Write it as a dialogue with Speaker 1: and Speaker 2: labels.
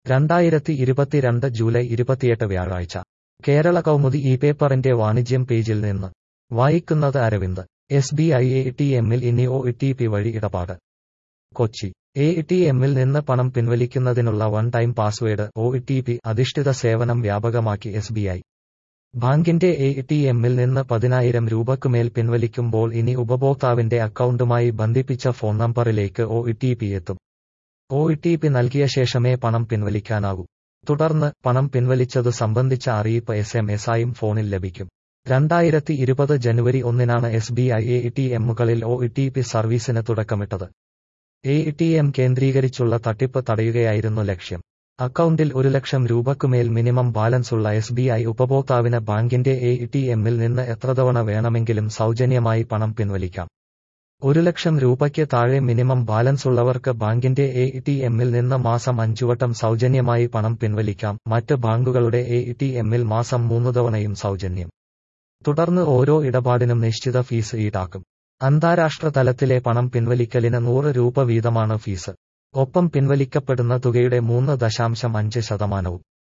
Speaker 1: രണ്ടായിരത്തി ഇരുപത്തിരണ്ട് ജൂലൈ ഇരുപത്തിയെട്ട് വ്യാഴാഴ്ച കേരള കൗമുദി ഈ പേപ്പറിന്റെ വാണിജ്യം പേജിൽ നിന്ന് വായിക്കുന്നത് Aravind S B I A T എമ്മിൽ ഇനി ഒ ടി പി വഴി ഇടപാട് കൊച്ചി എ ടി എമ്മിൽ നിന്ന് പണം പിൻവലിക്കുന്നതിനുള്ള one time password O T P അധിഷ്ഠിത സേവനം വ്യാപകമാക്കി എസ് ബി ഐ ബാങ്കിന്റെ എ ടി എമ്മിൽ നിന്ന് പതിനായിരം രൂപയ്ക്കുമേൽ പിൻവലിക്കുമ്പോൾ ഇനി ഉപഭോക്താവിന്റെ അക്കൗണ്ടുമായി ബന്ധിപ്പിച്ച ഫോൺ നമ്പറിലേക്ക് ഒ ടി പി എത്തും ഒ ടി പി നൽകിയ ശേഷമേ പണം പിൻവലിക്കാനാകൂ തുടർന്ന് പണം പിൻവലിച്ചതു സംബന്ധിച്ച അറിയിപ്പ് എസ് എം എസ് ആയും ഫോണിൽ ലഭിക്കും രണ്ടായിരത്തി ഇരുപത് ജനുവരി ഒന്നിനാണ് S B I A T എമ്മുകളിൽ ഒ ടി പി സർവീസിന് തുടക്കമിട്ടത് എ ടി എം കേന്ദ്രീകരിച്ചുള്ള തട്ടിപ്പ് തടയുകയായിരുന്നു ലക്ഷ്യം അക്കൗണ്ടിൽ ഒരു ലക്ഷം രൂപയ്ക്കുമേൽ മിനിമം ബാലൻസ് ഉള്ള എസ് ബി ഐ ഉപഭോക്താവിന് ബാങ്കിന്റെ എ ടി എമ്മിൽ നിന്ന് എത്ര തവണ വേണമെങ്കിലും സൗജന്യമായി പണം പിൻവലിക്കാം ഒരു ലക്ഷം രൂപയ്ക്ക് താഴെ മിനിമം ബാലൻസ് ഉള്ളവർക്ക് ബാങ്കിന്റെ എ ടി എമ്മിൽ നിന്ന് മാസം അഞ്ചുവട്ടം സൗജന്യമായി പണം പിൻവലിക്കാം മറ്റ് ബാങ്കുകളുടെ എ ടി എമ്മിൽ മാസം മൂന്നു തവണയും സൗജന്യം തുടർന്ന് ഓരോ ഇടപാടിനും നിശ്ചിത ഫീസ് ഈടാക്കും അന്താരാഷ്ട്ര തലത്തിലെ പണം പിൻവലിക്കലിന് നൂറ് രൂപ വീതമാണ് ഫീസ് ഒപ്പം പിൻവലിക്കപ്പെടുന്ന തുകയുടെ മൂന്ന് ദശാംശം അഞ്ച് ശതമാനവും